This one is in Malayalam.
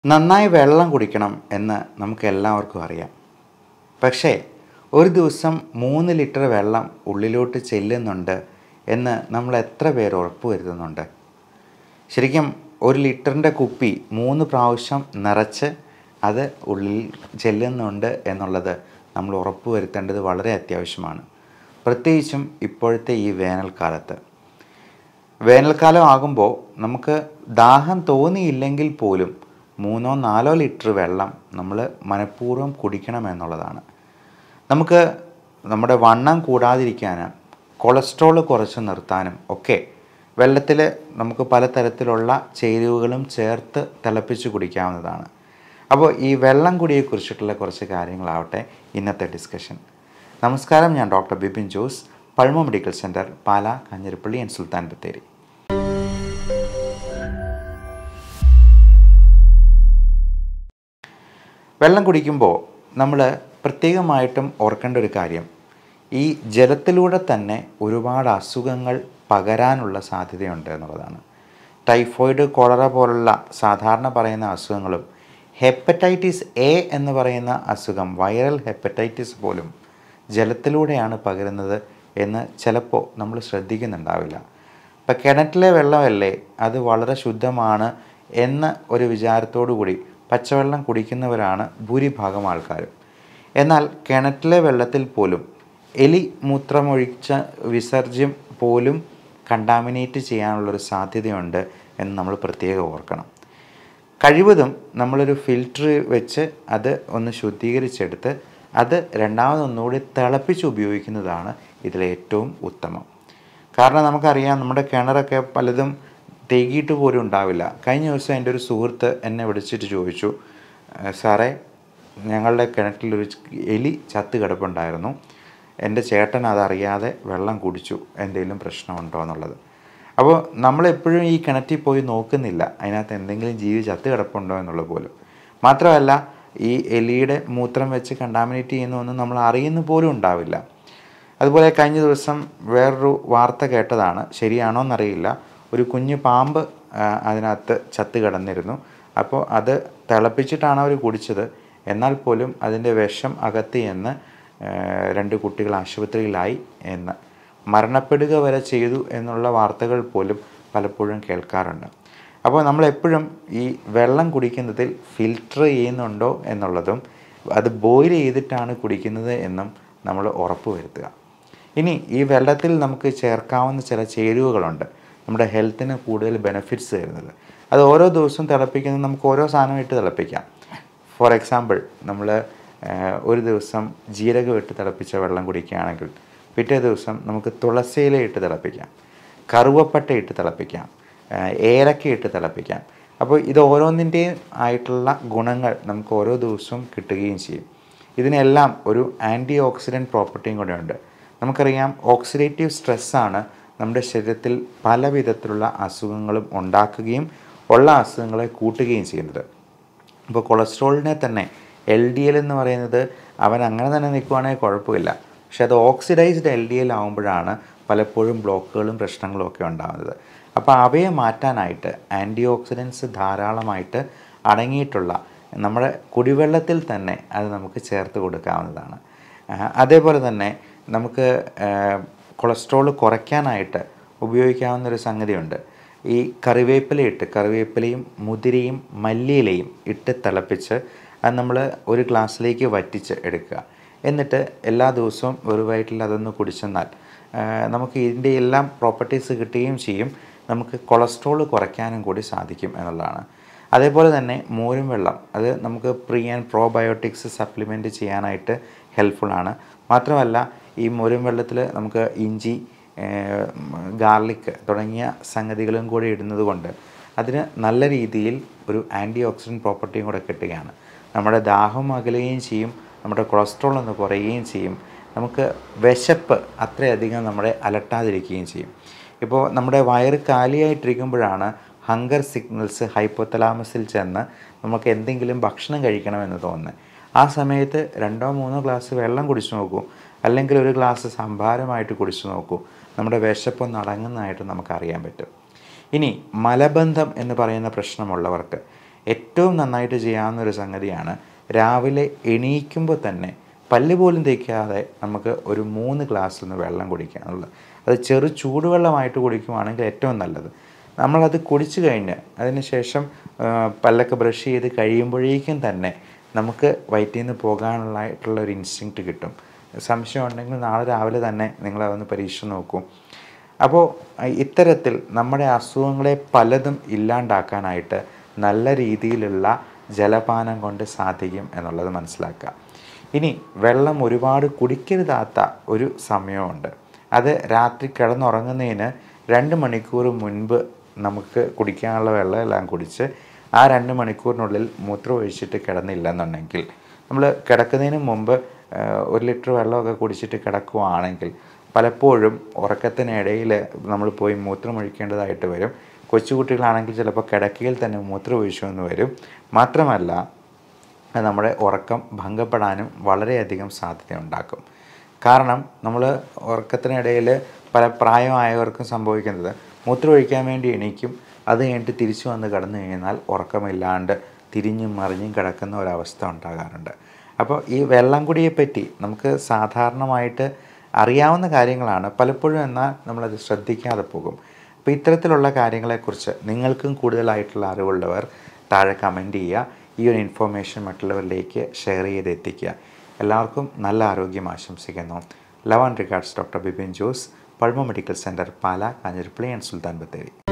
നന്നായി വെള്ളം കുടിക്കണം എന്ന് നമുക്ക് എല്ലാവർക്കും അറിയാം പക്ഷേ ഒരു ദിവസം മൂന്ന് ലിറ്റർ വെള്ളം ഉള്ളിലോട്ട് ചെല്ലുന്നുണ്ട് എന്ന് നമ്മൾ എത്ര പേർ ഉറപ്പുവരുത്തുന്നുണ്ട് ശരിക്കും ഒരു ലിറ്ററിൻ്റെ കുപ്പി മൂന്ന് പ്രാവശ്യം നിറച്ച് അത് ഉള്ളിൽ ചെല്ലുന്നുണ്ട് എന്നുള്ളത് നമ്മൾ ഉറപ്പുവരുത്തേണ്ടത് വളരെ അത്യാവശ്യമാണ് പ്രത്യേകിച്ചും ഇപ്പോഴത്തെ ഈ വേനൽക്കാലത്ത് വേനൽക്കാലം ആകുമ്പോൾ നമുക്ക് ദാഹം തോന്നിയില്ലെങ്കിൽ പോലും മൂന്നോ നാലോ ലിറ്റർ വെള്ളം നമ്മൾ മനഃപൂർവ്വം കുടിക്കണമെന്നുള്ളതാണ് നമുക്ക് നമ്മുടെ വണ്ണം കൂടാതിരിക്കാനും കൊളസ്ട്രോൾ കുറച്ച് നിർത്താനും ഒക്കെ വെള്ളത്തിൽ നമുക്ക് പലതരത്തിലുള്ള ചേരുവകളും ചേർത്ത് തിളപ്പിച്ച് കുടിക്കാവുന്നതാണ് അപ്പോൾ ഈ വെള്ളം കുടിയെക്കുറിച്ചിട്ടുള്ള കുറച്ച് കാര്യങ്ങളാവട്ടെ ഇന്നത്തെ ഡിസ്കഷൻ നമസ്കാരം ഞാൻ doctor Bipin Jose Pazhama medical centre Pala Kanjirappally and Sultan Bathery വെള്ളം കുടിക്കുമ്പോൾ നമ്മൾ പ്രത്യേകമായിട്ടും ഓർക്കേണ്ട ഒരു കാര്യം ഈ ജലത്തിലൂടെ തന്നെ ഒരുപാട് അസുഖങ്ങൾ പകരാനുള്ള സാധ്യതയുണ്ട് എന്നുള്ളതാണ് ടൈഫോയിഡ് കൊളറ പോലുള്ള സാധാരണ പറയുന്ന അസുഖങ്ങളും ഹെപ്പറ്റൈറ്റിസ് എ എന്ന് പറയുന്ന അസുഖം വൈറൽ ഹെപ്പറ്റൈറ്റിസ് പോലും ജലത്തിലൂടെയാണ് പകരുന്നത് എന്ന് ചിലപ്പോൾ നമ്മൾ ശ്രദ്ധിക്കുന്നുണ്ടാവില്ല ഇപ്പം കിണറ്റിലെ വെള്ളമല്ലേ അത് വളരെ ശുദ്ധമാണ് എന്ന ഒരു വിചാരത്തോടു കൂടി പച്ചവെള്ളം കുടിക്കുന്നവരാണ് ഭൂരിഭാഗം ആൾക്കാരും എന്നാൽ കിണറ്റിലെ വെള്ളത്തിൽ പോലും എലി മൂത്രമൊഴിച്ച വിസർജ്യം പോലും കണ്ടാമിനേറ്റ് ചെയ്യാനുള്ളൊരു സാധ്യതയുണ്ട് എന്ന് നമ്മൾ പ്രത്യേകം ഓർക്കണം കഴിവതും നമ്മളൊരു ഫിൽറ്റർ വെച്ച് അത് ഒന്ന് ശുദ്ധീകരിച്ചെടുത്ത് അത് രണ്ടാമതൊന്നുകൂടി തിളപ്പിച്ച് ഉപയോഗിക്കുന്നതാണ് ഇതിലേറ്റവും ഉത്തമം കാരണം നമുക്കറിയാം നമ്മുടെ കിണറൊക്കെ പലതും തേകിയിട്ട് പോലും ഉണ്ടാവില്ല കഴിഞ്ഞ ദിവസം എൻ്റെ ഒരു സുഹൃത്ത് എന്നെ വിളിച്ചിട്ട് ചോദിച്ചു സാറേ ഞങ്ങളുടെ കിണറ്റിലൊരു എലി ചത്ത് കിടപ്പുണ്ടായിരുന്നു എൻ്റെ ചേട്ടൻ അതറിയാതെ വെള്ളം കുടിച്ചു എന്തെങ്കിലും പ്രശ്നമുണ്ടോ എന്നുള്ളത് അപ്പോൾ നമ്മളെപ്പോഴും ഈ കിണറ്റിൽ പോയി നോക്കുന്നില്ല അതിനകത്ത് എന്തെങ്കിലും ജീവി ചത്ത് കിടപ്പുണ്ടോ എന്നുള്ളത് പോലും മാത്രമല്ല ഈ എലിയുടെ മൂത്രം വെച്ച് കണ്ടാമിനേറ്റ് ചെയ്യുന്നൊന്നും നമ്മൾ അറിയുന്ന പോലും ഉണ്ടാവില്ല അതുപോലെ കഴിഞ്ഞ ദിവസം വേറൊരു വാർത്ത കേട്ടതാണ് ശരിയാണോ എന്നറിയില്ല ഒരു കുഞ്ഞു പാമ്പ് അതിനകത്ത് ചത്ത് കിടന്നിരുന്നു അപ്പോൾ അത് തിളപ്പിച്ചിട്ടാണ് അവർ കുടിച്ചത് എന്നാൽ പോലും അതിൻ്റെ വിഷം അകത്ത് എന്ന് രണ്ട് കുട്ടികൾ ആശുപത്രിയിലായി എന്ന് മരണപ്പെടുക വരെ ചെയ്തു എന്നുള്ള വാർത്തകൾ പോലും പലപ്പോഴും കേൾക്കാറുണ്ട് അപ്പോൾ നമ്മളെപ്പോഴും ഈ വെള്ളം കുടിക്കുന്നതിൽ ഫിൽറ്റർ ചെയ്യുന്നുണ്ടോ എന്നുള്ളതും അത് ബോയിൽ ചെയ്തിട്ടാണ് കുടിക്കുന്നത് എന്നും നമ്മൾ ഉറപ്പ് വരുത്തുക ഇനി ഈ വെള്ളത്തിൽ നമുക്ക് ചേർക്കാവുന്ന ചില ചേരുവകളുണ്ട് നമ്മുടെ ഹെൽത്തിന് കൂടുതൽ ബെനിഫിറ്റ്സ് തരുന്നത് അത് ഓരോ ദിവസവും തിളപ്പിക്കുന്നത് നമുക്ക് ഓരോ സാധനമായിട്ട് തിളപ്പിക്കാം ഫോർ എക്സാമ്പിൾ നമ്മൾ ഒരു ദിവസം ജീരകം ഇട്ട് തിളപ്പിച്ച വെള്ളം കുടിക്കുകയാണെങ്കിൽ പിറ്റേ ദിവസം നമുക്ക് തുളസിയില ഇട്ട് തിളപ്പിക്കാം കറുവപ്പട്ട ഇട്ട് തിളപ്പിക്കാം ഏലക്ക ഇട്ട് തിളപ്പിക്കാം അപ്പോൾ ഇത് ഓരോന്നിൻ്റെയും ആയിട്ടുള്ള ഗുണങ്ങൾ നമുക്ക് ഓരോ ദിവസവും കിട്ടുകയും ചെയ്യും ഇതിനെല്ലാം ഒരു ആൻറ്റി ഓക്സിഡൻറ്റ് പ്രോപ്പർട്ടിയും കൂടെ ഉണ്ട് നമുക്കറിയാം ഓക്സിഡേറ്റീവ് സ്ട്രെസ്സാണ് നമ്മുടെ ശരീരത്തിൽ പല വിധത്തിലുള്ള അസുഖങ്ങളും ഉണ്ടാക്കുകയും ഉള്ള അസുഖങ്ങളെ കൂട്ടുകയും ചെയ്യുന്നത് ഇപ്പോൾ കൊളസ്ട്രോളിനെ തന്നെ എൽ ഡി എൽ എന്ന് പറയുന്നത് അവൻ അങ്ങനെ തന്നെ നിൽക്കുവാണെങ്കിൽ കുഴപ്പമില്ല പക്ഷെ അത് ഓക്സിഡൈസ്ഡ് എൽ ഡി എൽ ആകുമ്പോഴാണ് പലപ്പോഴും ബ്ലോക്കുകളും പ്രശ്നങ്ങളും ഒക്കെ ഉണ്ടാകുന്നത് അപ്പോൾ അവയെ മാറ്റാനായിട്ട് ആൻറ്റി ഓക്സിഡൻസ് ധാരാളമായിട്ട് അടങ്ങിയിട്ടുള്ള നമ്മുടെ കുടിവെള്ളത്തിൽ തന്നെ അത് നമുക്ക് ചേർത്ത് കൊടുക്കാവുന്നതാണ് അതേപോലെ തന്നെ നമുക്ക് കൊളസ്ട്രോൾ കുറയ്ക്കാനായിട്ട് ഉപയോഗിക്കാവുന്ന ഒരു സംഗതിയുണ്ട് ഈ കറിവേപ്പിലയിട്ട് കറിവേപ്പിലയും മുതിരയും മല്ലിയിലയും ഇട്ട് തിളപ്പിച്ച് അത് നമ്മൾ ഒരു ഗ്ലാസ്സിലേക്ക് വറ്റിച്ച് എടുക്കുക എന്നിട്ട് എല്ലാ ദിവസവും ഒരു വയറ്റിൽ അതൊന്ന് കുടിച്ചെന്നാൽ നമുക്ക് ഇതിൻ്റെ എല്ലാം പ്രോപ്പർട്ടീസ് കിട്ടുകയും ചെയ്യും നമുക്ക് കൊളസ്ട്രോൾ കുറയ്ക്കാനും കൂടി സാധിക്കും എന്നുള്ളതാണ് അതേപോലെ തന്നെ മോരും വെള്ളം അത് നമുക്ക് പ്രീ ആൻഡ് പ്രോബയോട്ടിക്സ് സപ്ലിമെൻറ്റ് ചെയ്യാനായിട്ട് ഹെൽപ്ഫുള്ളാണ് മാത്രമല്ല ഈ മോരും വെള്ളത്തിൽ നമുക്ക് ഇഞ്ചി ഗാർലിക് തുടങ്ങിയ സംഗതികളും കൂടി ഇടുന്നത് കൊണ്ട് അതിന് നല്ല രീതിയിൽ ഒരു ആൻറ്റി ഓക്സിഡൻറ്റ് പ്രോപ്പർട്ടിയും കൂടെ കിട്ടുകയാണ് നമ്മുടെ ദാഹം അകലുകയും ചെയ്യും നമ്മുടെ കൊളസ്ട്രോൾ ഒന്ന് കുറയുകയും ചെയ്യും നമുക്ക് വിശപ്പ് അത്രയധികം നമ്മളെ അലട്ടാതിരിക്കുകയും ചെയ്യും ഇപ്പോൾ നമ്മുടെ വയറ് കാലിയായിട്ടിരിക്കുമ്പോഴാണ് ഹങ്കർ സിഗ്നൽസ് ഹൈപ്പോത്തലാമസിൽ ചെന്ന് നമുക്ക് എന്തെങ്കിലും ഭക്ഷണം കഴിക്കണമെന്ന് തോന്നുന്നത് ആ സമയത്ത് രണ്ടോ മൂന്നോ ഗ്ലാസ് വെള്ളം കുടിച്ചു നോക്കൂ അല്ലെങ്കിൽ ഒരു ഗ്ലാസ് സംഭാരമായിട്ട് കുടിച്ചു നോക്കൂ നമ്മുടെ വിശപ്പൊന്ന് അടങ്ങുന്നതായിട്ട് നമുക്കറിയാൻ പറ്റും ഇനി മലബന്ധം എന്ന് പറയുന്ന പ്രശ്നമുള്ളവർക്ക് ഏറ്റവും നന്നായിട്ട് ചെയ്യാവുന്ന ഒരു സംഗതിയാണ് രാവിലെ എണീക്കുമ്പോൾ തന്നെ പല്ല് പോലും തേക്കാതെ നമുക്ക് ഒരു മൂന്ന് ഗ്ലാസ് ഒന്ന് വെള്ളം കുടിക്കുക എന്നുള്ളത് അത് ചെറു ചൂടുവെള്ളമായിട്ട് കുടിക്കുവാണെങ്കിൽ ഏറ്റവും നല്ലത് നമ്മളത് കുടിച്ചു കഴിഞ്ഞ് അതിനുശേഷം ആ, പല്ലൊക്കെ ബ്രഷ് ചെയ്ത് കഴിയുമ്പോഴേക്കും തന്നെ നമുക്ക് വയറ്റിൽ നിന്ന് പോകാനുള്ളതായിട്ടുള്ള ഒരു ഇൻസ്റ്റിങ്ക്റ്റ് കിട്ടും സംശയം ഉണ്ടെങ്കിൽ നാളെ രാവിലെ തന്നെ നിങ്ങളതൊന്ന് പരീക്ഷിച്ച് നോക്കൂ അപ്പോൾ ഇത്തരത്തിൽ നമ്മുടെ അസുഖങ്ങളെ പലതും ഇല്ലാണ്ടാക്കാനായിട്ട് നല്ല രീതിയിലുള്ള ജലപാനം കൊണ്ട് സാധിക്കും എന്നുള്ളത് മനസ്സിലാക്കുക ഇനി വെള്ളം ഒരുപാട് കുടിക്കരുതാത്ത ഒരു സമയമുണ്ട് അത് രാത്രി കിടന്നുറങ്ങുന്നതിന് രണ്ട് മണിക്കൂർ മുൻപ് നമുക്ക് കുടിക്കാനുള്ള വെള്ളം എല്ലാം കുടിച്ച് ആ രണ്ട് മണിക്കൂറിനുള്ളിൽ മൂത്രം ഒഴിച്ചിട്ട് കിടന്നില്ലെന്നുണ്ടെങ്കിൽ നമ്മൾ കിടക്കുന്നതിന് മുമ്പ് ആ, ഒരു ലിറ്റർ വെള്ളമൊക്കെ കുടിച്ചിട്ട് കിടക്കുവാണെങ്കിൽ പലപ്പോഴും ഉറക്കത്തിനിടയിൽ നമ്മൾ പോയി മൂത്രം ഒഴിക്കേണ്ടതായിട്ട് വരും കൊച്ചുകുട്ടികളാണെങ്കിൽ ചിലപ്പോൾ കിടക്കയിൽ തന്നെ മൂത്രം ഒഴിച്ചു എന്ന് വരും മാത്രമല്ല അത് നമ്മുടെ ഉറക്കം ഭംഗപ്പെടാനും വളരെയധികം സാധ്യത ഉണ്ടാക്കും കാരണം നമ്മൾ ഉറക്കത്തിനിടയിൽ പല പ്രായമായവർക്കും സംഭവിക്കുന്നത് മൂത്രം ഒഴിക്കാൻ വേണ്ടി എണീക്കും അത് കഴിഞ്ഞിട്ട് തിരിച്ചു വന്ന് കിടന്നു കഴിഞ്ഞാൽ ഉറക്കമില്ലാണ്ട് തിരിഞ്ഞും മറിഞ്ഞും കിടക്കുന്ന ഒരവസ്ഥ ഉണ്ടാകാറുണ്ട് അപ്പോൾ ഈ വെള്ളം കുടിയെപ്പറ്റി നമുക്ക് സാധാരണമായിട്ട് അറിയാവുന്ന കാര്യങ്ങളാണ് പലപ്പോഴും എന്നാൽ നമ്മളത് ശ്രദ്ധിക്കാതെ പോകും അപ്പോൾ ഇത്തരത്തിലുള്ള കാര്യങ്ങളെക്കുറിച്ച് നിങ്ങൾക്കും കൂടുതലായിട്ടുള്ള അറിവുള്ളവർ താഴെ കമൻറ്റ് ചെയ്യുക ഈ ഒരു ഇൻഫോർമേഷൻ മറ്റുള്ളവരിലേക്ക് ഷെയർ ചെയ്ത് എത്തിക്കുക എല്ലാവർക്കും നല്ല ആരോഗ്യം ആശംസിക്കുന്നു love and regards doctor Bipin Jose Palma medical centre Pala Kanjirappally and Sultan Bathery